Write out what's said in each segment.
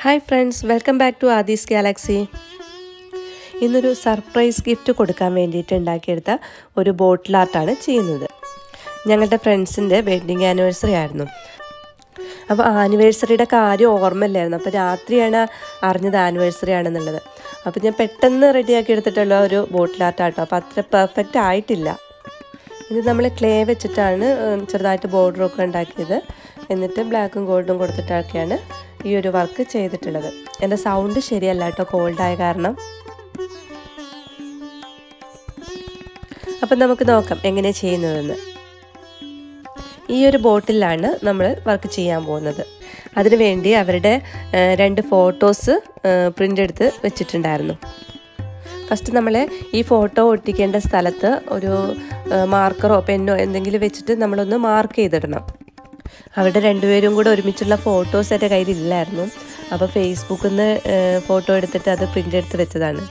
hi friends welcome back to Aadhi's galaxy ഇന്നൊരു surprise gift കൊടുക്കാൻ വേണ്ടിയിട്ട് ഉണ്ടാക്കിയെടുത്ത ഒരു ബോട്ടിൽ ആർട്ടാണ് ചെയ്യുന്നത് ഞങ്ങളുടെ ഫ്രണ്ട്സിൻ്റെ വെഡ്ഡിങ് ആനിവേഴ്സറി ആയിരുന്നു അപ്പോൾ ആനിവേഴ്സറിയുടെ കാര്യം ഓർമ്മയില്ലായിരുന്നു അപ്പോൾ രാത്രിയാണ് അറിഞ്ഞത് ആനിവേഴ്സറി ആണെന്നുള്ളത് അപ്പോൾ ഞാൻ പെട്ടെന്ന് റെഡിയാക്കി എടുത്തിട്ടുള്ള ഒരു ബോട്ടിൽ ആർട്ടാട്ടോ അപ്പോൾ അത്ര പെർഫെക്റ്റ് ആയിട്ടില്ല ഇത് നമ്മൾ ക്ലേ വെച്ചിട്ടാണ് ഉം, ചെറുതായിട്ട് ബോർഡറൊക്കെ ഉണ്ടാക്കിയത് എന്നിട്ട് ബ്ലാക്കും ഗോൾഡും കൊടുത്തിട്ടൊക്കെയാണ് ഈ ഒരു വർക്ക് ചെയ്തിട്ടുള്ളത് എൻ്റെ സൗണ്ട് ശരിയല്ല കേട്ടോ കോൾഡായ കാരണം അപ്പം നമുക്ക് നോക്കാം എങ്ങനെ ചെയ്യുന്നതെന്ന് ഈ ഒരു ബോട്ടിലാണ് നമ്മൾ വർക്ക് ചെയ്യാൻ പോകുന്നത് അതിനു വേണ്ടി അവരുടെ ഏഹ്, രണ്ട് ഫോട്ടോസ് പ്രിൻ്റ് എടുത്ത് വെച്ചിട്ടുണ്ടായിരുന്നു ഫസ്റ്റ് നമ്മൾ ഈ ഫോട്ടോ ഒട്ടിക്കേണ്ട സ്ഥലത്ത് ഒരു മാർക്കറോ പെന്നോ എന്തെങ്കിലും വെച്ചിട്ട് നമ്മളൊന്ന് മാർക്ക് ചെയ്തിടണം അവരുടെ രണ്ടുപേരും കൂടെ ഒരുമിച്ചുള്ള ഫോട്ടോസ് എൻ്റെ കയ്യിലില്ലായിരുന്നു അപ്പോൾ ഫേസ്ബുക്കിൽ നിന്ന് ഫോട്ടോ എടുത്തിട്ട് അത് പ്രിൻ്റ് എടുത്ത് വെച്ചതാണ്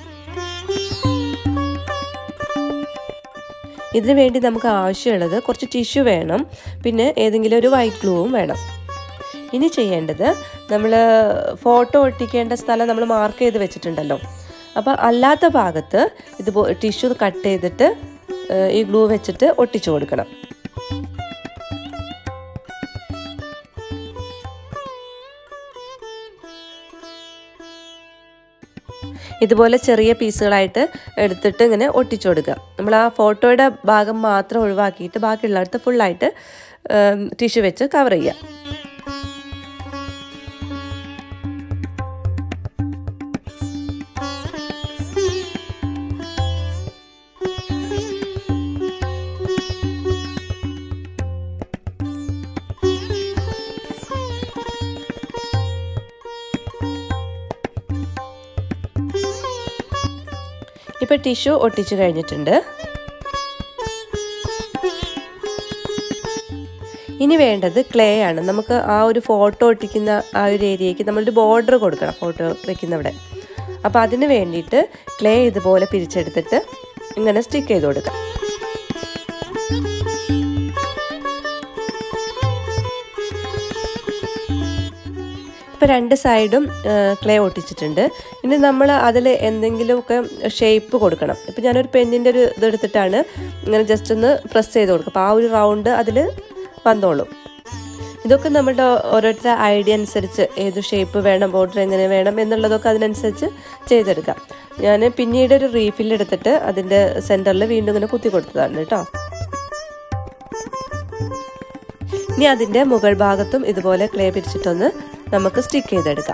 ഇതിനു വേണ്ടി നമുക്ക് ആവശ്യമുള്ളത് കുറച്ച് ടിഷ്യൂ വേണം പിന്നെ ഏതെങ്കിലും ഒരു വൈറ്റ് ഗ്ലൂവും വേണം ഇനി ചെയ്യേണ്ടത് നമ്മൾ ഫോട്ടോ ഒട്ടിക്കേണ്ട സ്ഥലം നമ്മൾ മാർക്ക് ചെയ്ത് വെച്ചിട്ടുണ്ടല്ലോ അപ്പോൾ അല്ലാത്ത ഭാഗത്ത് ഇത് ടിഷ്യൂ കട്ട് ചെയ്തിട്ട് ഏഹ്, ഈ ഗ്ലൂ വെച്ചിട്ട് ഒട്ടിച്ചു കൊടുക്കണം ഇതുപോലെ ചെറിയ പീസുകളായിട്ട് എടുത്തിട്ട് ഇങ്ങനെ ഒട്ടിച്ചു കൊടുക്കുക നമ്മൾ ആ ഫോട്ടോയുടെ ഭാഗം മാത്രം ഒഴിവാക്കിയിട്ട് ബാക്കിയുള്ളിടത്ത് ഫുള്ളായിട്ട് ടിഷ്യൂ വെച്ച് കവർ ചെയ്യുക ഇപ്പോൾ ടിഷ്യൂ ഒട്ടിച്ചു കഴിഞ്ഞിട്ടുണ്ട് ഇനി വേണ്ടത് ക്ലേ ആണ് നമുക്ക് ആ ഒരു ഫോട്ടോ ഒട്ടിക്കുന്ന ആ ഒരു ഏരിയയ്ക്ക് നമ്മളൊരു ബോർഡർ കൊടുക്കണം ഫോട്ടോ വെക്കുന്നവിടെ അപ്പോൾ അതിന് വേണ്ടിയിട്ട് ക്ലേ ഇതുപോലെ പിരിച്ചെടുത്തിട്ട് ഇങ്ങനെ സ്റ്റിക്ക് ചെയ്ത് കൊടുക്കാം ഇപ്പോൾ രണ്ട് സൈഡും ക്ലേ ഒട്ടിച്ചിട്ടുണ്ട് ഇനി നമ്മൾ അതിൽ എന്തെങ്കിലുമൊക്കെ ഷേപ്പ് കൊടുക്കണം ഇപ്പം ഞാനൊരു പെന്നിൻ്റെ ഒരു ഇതെടുത്തിട്ടാണ് ഇങ്ങനെ ജസ്റ്റ് ഒന്ന് പ്രസ് ചെയ്ത് കൊടുക്കും അപ്പോൾ ആ ഒരു റൗണ്ട് അതിൽ വന്നോളും ഇതൊക്കെ നമ്മുടെ ഓരോരുത്തരുടെ ഐഡിയ അനുസരിച്ച് ഏത് ഷേപ്പ് വേണം ബോർഡർ എങ്ങനെ വേണം എന്നുള്ളതൊക്കെ അതിനനുസരിച്ച് ചെയ്തെടുക്കാം ഞാൻ പിന്നീട് ഒരു റീഫിൽ എടുത്തിട്ട് അതിൻ്റെ സെൻറ്ററിൽ വീണ്ടും ഇങ്ങനെ കുത്തി കൊടുത്തതാണ് കേട്ടോ ഇനി അതിൻ്റെ മുകൾ ഭാഗത്തും ഇതുപോലെ ക്ലേ പിരിച്ചിട്ടൊന്ന് നമുക്ക് സ്റ്റിക്ക് ചെയ്തെടുക്കാം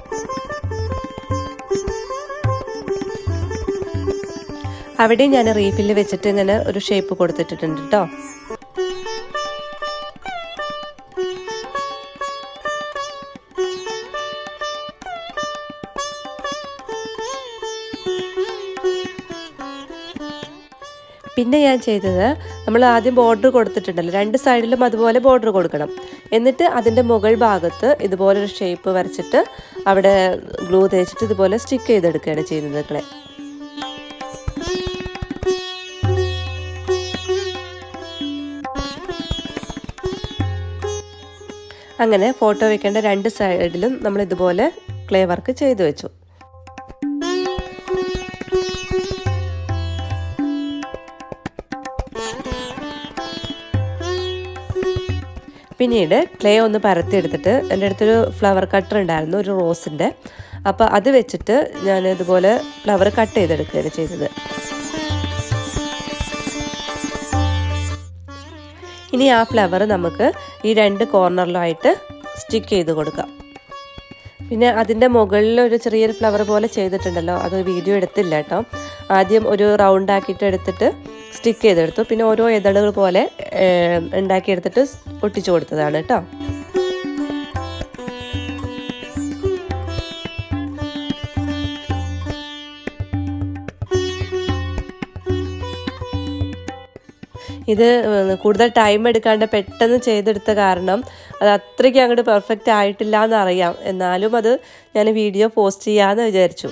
അവിടെ ഞാൻ റീഫിൽ വെച്ചിട്ട് ഇങ്ങനെ ഒരു ഷേപ്പ് കൊടുത്തിട്ടുണ്ട് കേട്ടോ പിന്നെ ഞാൻ ചെയ്തത് നമ്മൾ ആദ്യം ബോർഡർ കൊടുത്തിട്ടുണ്ടല്ലോ രണ്ട് സൈഡിലും അതുപോലെ ബോർഡർ കൊടുക്കണം എന്നിട്ട് അതിൻ്റെ മുകൾ ഭാഗത്ത് ഇതുപോലെ ഒരു ഷേപ്പ് വരച്ചിട്ട് അവിടെ ഗ്ലൂ തേച്ചിട്ട് ഇതുപോലെ സ്റ്റിക്ക് ചെയ്തെടുക്കുകയാണ് ചെയ്യുന്നത് ക്ലേ അങ്ങനെ ഫോട്ടോ വെക്കേണ്ട രണ്ട് സൈഡിലും നമ്മൾ ഇതുപോലെ ക്ലേ വർക്ക് ചെയ്തു വെച്ചു പിന്നീട് ക്ലേ ഒന്ന് പരത്തിയെടുത്തിട്ട് എൻ്റെ അടുത്തൊരു ഫ്ലവർ കട്ടർ ഉണ്ടായിരുന്നു ഒരു റോസിൻ്റെ അപ്പോൾ അത് വെച്ചിട്ട് ഞാൻ ഇതുപോലെ ഫ്ലവർ കട്ട് ചെയ്തെടുക്കുകയാണ് ചെയ്തത് ഇനി ആ ഫ്ലവർ നമുക്ക് ഈ രണ്ട് കോർണറിലുമായിട്ട് സ്റ്റിക്ക് ചെയ്ത് കൊടുക്കാം പിന്നെ അതിൻ്റെ മുകളിൽ ഒരു ചെറിയൊരു ഫ്ലവർ പോലെ ചെയ്തിട്ടുണ്ടല്ലോ അത് വീഡിയോ എടുത്തില്ല കേട്ടോ ആദ്യം ഒരു റൗണ്ട് ആക്കിയിട്ട് എടുത്തിട്ട് സ്റ്റിക്ക് ചെയ്തെടുത്തു പിന്നെ ഓരോ ഇതളുകൾ പോലെ ഏഹ്, ഉണ്ടാക്കിയെടുത്തിട്ട് ഒട്ടിച്ചു കൊടുത്തതാണ് കേട്ടോ ഇത് കൂടുതൽ ടൈം എടുക്കാണ്ട് പെട്ടെന്ന് ചെയ്തെടുത്ത കാരണം അത് അത്രയ്ക്ക് അങ്ങോട്ട് പെർഫെക്റ്റ് ആയിട്ടില്ല എന്നറിയാം എന്നാലും അത് ഞാൻ വീഡിയോ പോസ്റ്റ് ചെയ്യാമെന്ന് വിചാരിച്ചു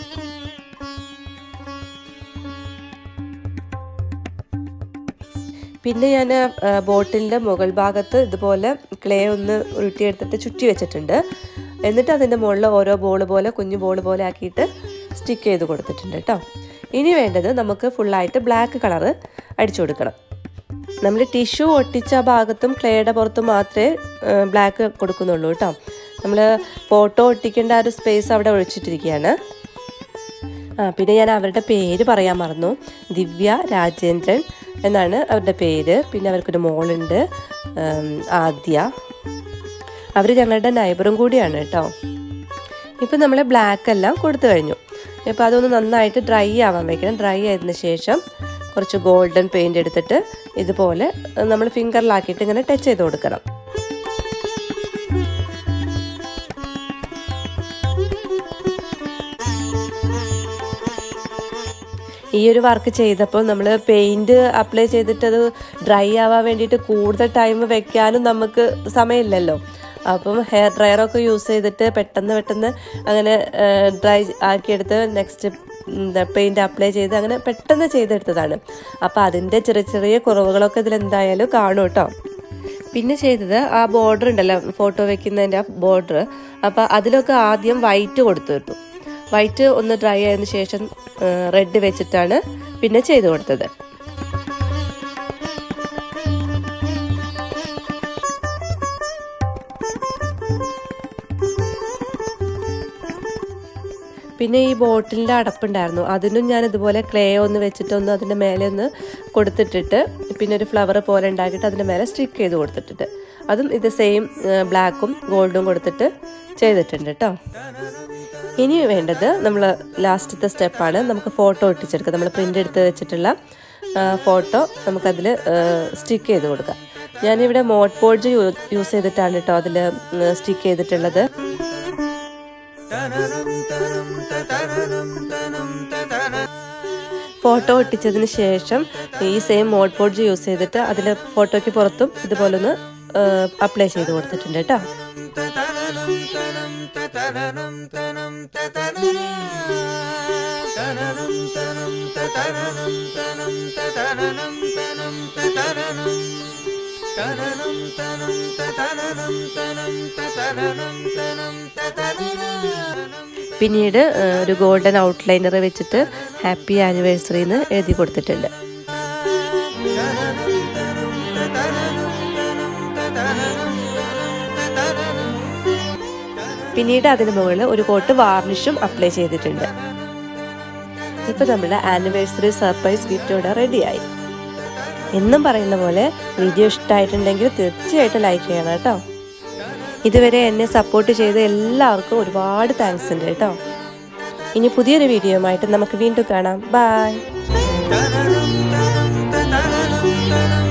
പിന്നെ ഞാൻ ബോട്ടിലിൻ്റെ മുകൾ ഭാഗത്ത് ഇതുപോലെ ക്ലേ ഒന്ന് ഉരുട്ടിയെടുത്തിട്ട് ചുറ്റി വെച്ചിട്ടുണ്ട് എന്നിട്ട് അതിൻ്റെ മുകളിൽ ഓരോ ബോൾ പോലെ കുഞ്ഞു ബോൾ പോലെ ആക്കിയിട്ട് സ്റ്റിക്ക് ചെയ്ത് കൊടുത്തിട്ടുണ്ട് കേട്ടോ ഇനി വേണ്ടത് നമുക്ക് ഫുള്ളായിട്ട് ബ്ലാക്ക് കളറ് അടിച്ചു കൊടുക്കണം നമ്മൾ ടിഷ്യൂ ഒട്ടിച്ച ഭാഗത്തും ക്ലേയുടെ പുറത്തും മാത്രമേ ബ്ലാക്ക് കൊടുക്കുന്നുള്ളൂ കേട്ടോ നമ്മൾ ഫോട്ടോ ഒട്ടിക്കേണ്ട ആ ഒരു സ്പേസ് അവിടെ ഒഴിച്ചിട്ടിരിക്കുകയാണ് ആ പിന്നെ ഞാൻ അവരുടെ പേര് പറയാൻ മറന്നു ദിവ്യ രാജേന്ദ്രൻ എന്നാണ് അവരുടെ പേര് പിന്നെ അവർക്കൊരു മോളുണ്ട് ആദ്യ അവർ ഞങ്ങളുടെ നൈബറും കൂടിയാണ് കേട്ടോ ഇപ്പം നമ്മൾ ബ്ലാക്ക് എല്ലാം കൊടുത്തു കഴിഞ്ഞു ഇപ്പോൾ അതൊന്ന് നന്നായിട്ട് ഡ്രൈ ആവാൻ വെക്കണം ഡ്രൈ ആയതിനു ശേഷം കുറച്ച് ഗോൾഡൻ പെയിൻ്റ് എടുത്തിട്ട് ഇതുപോലെ നമ്മൾ ഫിംഗറിലാക്കിയിട്ട് ഇങ്ങനെ ടച്ച് ചെയ്ത് കൊടുക്കണം ഈ ഒരു വർക്ക് ചെയ്തപ്പോൾ നമ്മൾ പെയിൻറ് അപ്ലൈ ചെയ്തിട്ട് അത് ഡ്രൈ ആവാൻ വേണ്ടിയിട്ട് കൂടുതൽ ടൈം വെക്കാനും നമുക്ക് സമയമില്ലല്ലോ അപ്പം ഹെയർ ഡ്രയറൊക്കെ യൂസ് ചെയ്തിട്ട് പെട്ടെന്ന് പെട്ടെന്ന് അങ്ങനെ ഡ്രൈ ആക്കിയെടുത്ത് നെക്സ്റ്റ് പെയിൻറ് അപ്ലൈ ചെയ്ത് അങ്ങനെ പെട്ടെന്ന് ചെയ്തെടുത്തതാണ് അപ്പോൾ അതിൻ്റെ ചെറിയ ചെറിയ കുറവുകളൊക്കെ ഇതിൽ എന്തായാലും കാണും കേട്ടോ പിന്നെ ചെയ്തത് ആ ബോർഡർ ഉണ്ടല്ലോ ഫോട്ടോ വെക്കുന്നതിൻ്റെ ആ ബോർഡർ അപ്പോൾ അതിലൊക്കെ ആദ്യം വൈറ്റ് കൊടുത്തിരുന്നു വൈറ്റ് ഒന്ന് ഡ്രൈ ആയതിനു ശേഷം റെഡ് വെച്ചിട്ടാണ് പിന്നെ ചെയ്തു കൊടുത്തത് പിന്നെ ഈ ബോട്ടിലിൻ്റെ അടപ്പുണ്ടായിരുന്നു അതിനും ഞാൻ ഇതുപോലെ ക്ലേ ഒന്ന് വെച്ചിട്ട് ഒന്ന് അതിൻ്റെ മേലെ ഒന്ന് കൊടുത്തിട്ടിട്ട് പിന്നെ ഒരു ഫ്ലവർ പോലെ ഉണ്ടാക്കിയിട്ട് അതിൻ്റെ മേലെ സ്റ്റിക്ക് ചെയ്ത് കൊടുത്തിട്ടിട്ട് അതും ഇത് സെയിം ബ്ലാക്കും ഗോൾഡും കൊടുത്തിട്ട് ചെയ്തിട്ടുണ്ട് കേട്ടോ ഇനി വേണ്ടത് നമ്മൾ ലാസ്റ്റത്തെ സ്റ്റെപ്പാണ് നമുക്ക് ഫോട്ടോ ഒട്ടിച്ചെടുക്കുക നമ്മൾ പ്രിൻ്റ് എടുത്ത് വെച്ചിട്ടുള്ള ഫോട്ടോ നമുക്കതിൽ സ്റ്റിക്ക് ചെയ്ത് കൊടുക്കാം ഞാനിവിടെ മോട്ട് പോഡ്ജ് യൂസ് ചെയ്തിട്ടാണ് കേട്ടോ അതിൽ സ്റ്റിക്ക് ചെയ്തിട്ടുള്ളത് ഫോട്ടോ ഒട്ടിച്ചതിന് ശേഷം ഈ സെയിം മോഡ് പോഡ്ജ് യൂസ് ചെയ്തിട്ട് അതിൽ ഫോട്ടോയ്ക്ക് പുറത്തും ഇതുപോലെ ഒന്ന് അപ്ലൈ ചെയ്ത് കൊടുത്തിട്ടുണ്ട് കേട്ടോ പിന്നീട് ഒരു ഗോൾഡൻ ഔട്ട്ലൈനർ വെച്ചിട്ട് ഹാപ്പി ആനിവേഴ്സറി എന്ന് എഴുതി കൊടുത്തിട്ടുണ്ട് പിന്നീട് അതിന് മുകളിൽ ഒരു കോട്ട് വാർണിഷും അപ്ലൈ ചെയ്തിട്ടുണ്ട് ഇപ്പം നമ്മുടെ ആനിവേഴ്സറി സർപ്രൈസ് ഗിഫ്റ്റ് ഇവിടെ റെഡിയായി എന്നും പറയുന്ന പോലെ വീഡിയോ ഇഷ്ടമായിട്ടുണ്ടെങ്കിൽ തീർച്ചയായിട്ടും ലൈക്ക് ചെയ്യണം കേട്ടോ ഇതുവരെ എന്നെ സപ്പോർട്ട് ചെയ്ത എല്ലാവർക്കും ഒരുപാട് താങ്ക്സ് ഉണ്ട് കേട്ടോ ഇനി പുതിയൊരു വീഡിയോയുമായിട്ട് നമുക്ക് വീണ്ടും കാണാം ബായ്